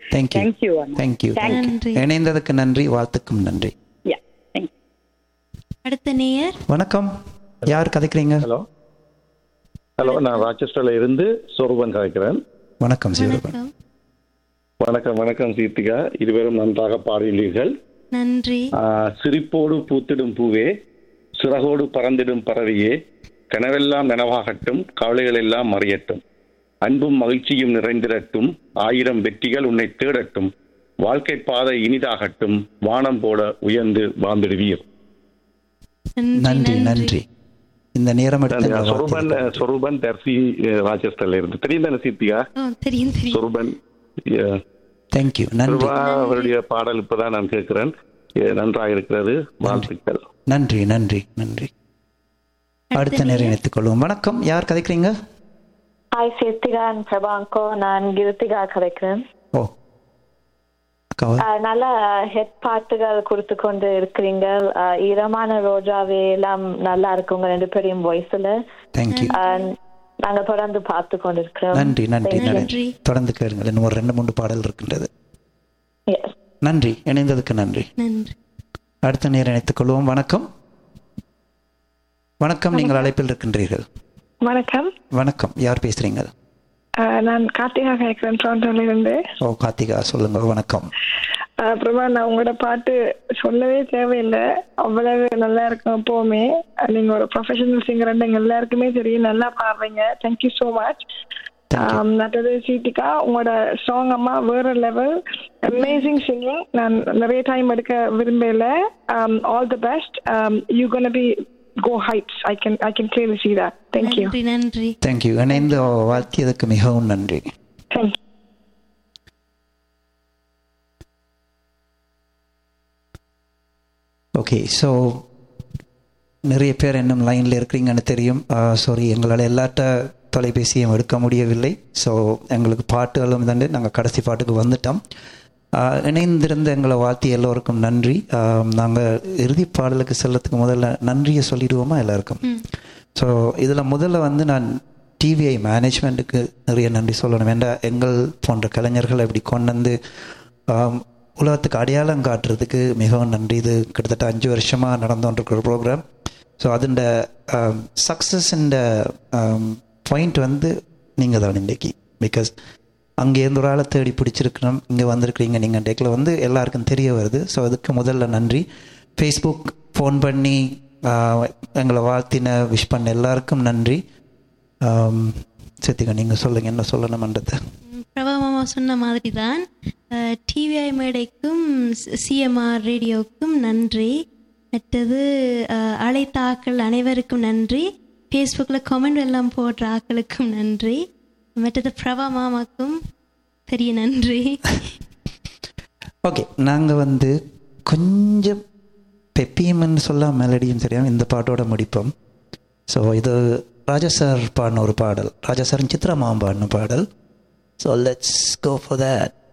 Thank you thank you அண்ணா thank you நன்றி. இணைந்ததுக்கு நன்றி வாழ்த்துக்கும் நன்றி யா தேங்க்யூ அடுத்த நேயர் வணக்கம் யார் கதைக்கிறீங்க ஹலோ ஹலோ நான் ராச்செஸ்டர்ல இருந்து சொருபன் கதைக்கிறேன் வணக்கம் சிவரூபன் வணக்கம் வணக்கம் வணக்கம் சீர்த்திகா இருவரும் நன்றாக பாடியுள்ளீர்கள் நன்றி ஆஹ், சிரிப்போடு பூத்திடும் பூவே சிறகோடு பறந்திடும் பறவையே கனவெல்லாம் நனவாகட்டும் கவலைகள் எல்லாம் மறையட்டும் அன்பும் மகிழ்ச்சியும் நிறைந்திரட்டும் ஆயிரம் வெற்றிகள் உன்னை தேடட்டும் வாழ்க்கை பாதை இனிதாகட்டும் வானம் போல உயர்ந்து வாழ்ந்திடுவீர் நன்றி நன்றி இந்த நேரம் எடுத்து இந்த சொருபன் வார்த்தையை சொருபன் தர்சி ராச்செஸ்டர்ல இருந்து தெரியும் தானே சீர்த்திகா ஓ தெரியும் தெரியும் சொருபன் yeah. தேங்க்யூ நன்றி கிருபா அவருடைய பாடல் இப்பதான் நான் கேட்கிறேன் எ, நன்றாக இருக்கிறது வாழ்த்துக்கள் நன்றி நன்றி நன்றி அடுத்த நேரம் இணைத்துக் கொள்வோம் வணக்கம் யார் கதைக்கிறீங்க ஹாய் சித்திகா அண்ட் பிரபாங்கோ நான் கிருத்திகா கதைக்கிறேன் ஓ அக்காவா ஆஹ் நல்ல ஹெட் பாட்டுகள் கொடுத்து கொண்டு இருக்கிறீங்க ஆஹ் ஈரமான ரோஜாவே எல்லாம் நல்லா இருக்கு உங்க ரெண்டு பேரையும் வாய்ஸ்ல தேங்க்யூ நாங்க தொடர்ந்து பார்த்து கொண்டு இருக்கிறோம் நன்றி நன்றி நன்றி நன்றி. தொடர்ந்து கேளுங்கள் இன்னும் ஒரு ரெண்டு மூன்று பாடல் இருக்கின்றது Yes. நன்றி இணைந்ததுக்கு நன்றி நன்றி அடுத்த நேரம் இணைத்துக் கொள்வோம் வணக்கம் வணக்கம் நீங்கள் அழைப்பில் இருக்கின்றீர்கள் வணக்கம் வணக்கம் யார் பேசுறீங்க ஆஹ் நான் கார்த்திகா கேட்கிறேன் டொரண்டோல இருந்து ஓ கார்த்திகா சொல்லுங்க வணக்கம் ஆஹ் பிரபா நான் உங்களோட பாட்டு சொல்லவே தேவையில்லை அவ்வளவு நல்லா இருக்கும் எப்பவுமே ஆஹ் நீங்க ஒரு ப்ரொஃபஷனல் சிங்கர் எங்க எல்லாருக்குமே தெரியும் நல்லா பாடுறீங்க தேங்க்யூ ஸோ மச் மற்றது சீட்டிகா உங்களோட சாங் அம்மா வேற லெவல் அமேசிங் சிங்கிங் நான் நிறைய டைம் எடுக்க விரும்பல all the best you gonna be go heights I can I can clearly see that thank you நன்றி நன்றி தேங்க்யூ இணைந்து வாழ்த்தியதுக்கு மிகவும் நன்றி thank you ஓகே ஸோ நிறைய பேர் இன்னும் லைனில் இருக்கிறீங்கன்னு தெரியும் சாரி எங்களால் எல்லாட்ட தொலைபேசியும் எடுக்க முடியவில்லை ஸோ எங்களுக்கு பாட்டுகளும் தாண்டு நாங்கள் கடைசி பாட்டுக்கு வந்துட்டோம் ஆஹ் இணைந்திருந்த எங்களை வாழ்த்தி எல்லோருக்கும் நன்றி நாங்கள் இறுதி பாடலுக்கு செல்லத்துக்கு முதல்ல நன்றியை சொல்லிடுவோமா எல்லாருக்கும் ஸோ இதில் முதல்ல வந்து நான் டிவிஐ மேனேஜ்மெண்ட்டுக்கு நிறைய நன்றி சொல்லணும் ஏண்டா எங்கள் போன்ற கலைஞர்களை இப்படி கொண்டு வந்து ஆம், உலகத்துக்கு அடையாளம் காட்டுறதுக்கு மிகவும் நன்றி இது கிட்டத்தட்ட அஞ்சு வருஷமாக நடந்து கொண்டிருக்கிற ப்ரோக்ராம் ஸோ அதுண்ட சக்ஸஸ்ன்ற பாயிண்ட் வந்து நீங்கள் தான் இன்றைக்கி பிகாஸ் அங்கேருந்து ஒரு ஆளை தேடி பிடிச்சிருக்கணும் இங்கே வந்திருக்கிறீங்க நீங்கள் டேக்கில் வந்து எல்லாருக்கும் தெரிய வருது ஸோ அதுக்கு முதல்ல நன்றி ஃபேஸ்புக் ஃபோன் பண்ணி ஆஹ், எங்களை வாழ்த்தின விஷ் பண்ண எல்லாருக்கும் நன்றி சத்திகா நீங்கள் சொல்லுங்கள் என்ன சொல்லணுமன்றதை பிரபா மாமா சொன்ன மாதிரி தான் டிவிஐ மேடைக்கும் சிஎம்ஆர் ரேடியோவுக்கும் நன்றி மற்றது அஹ், அழைத்த ஆக்கள் அனைவருக்கும் நன்றி ஃபேஸ்புக்கில் கமெண்ட் எல்லாம் போடுற ஆக்களுக்கும் நன்றி மற்றது பிரபா மாமாக்கும் பெரிய நன்றி ஓகே நாங்கள் வந்து கொஞ்சம் பெப்பியம்னு சொல்ல மெலடியும் சரியா இந்த பாட்டோட முடிப்போம் ஸோ இது ராஜா சார் பாடின ஒரு பாடல் ராஜா சார் சித்ரா மாம் பாடின பாடல் so let's go for that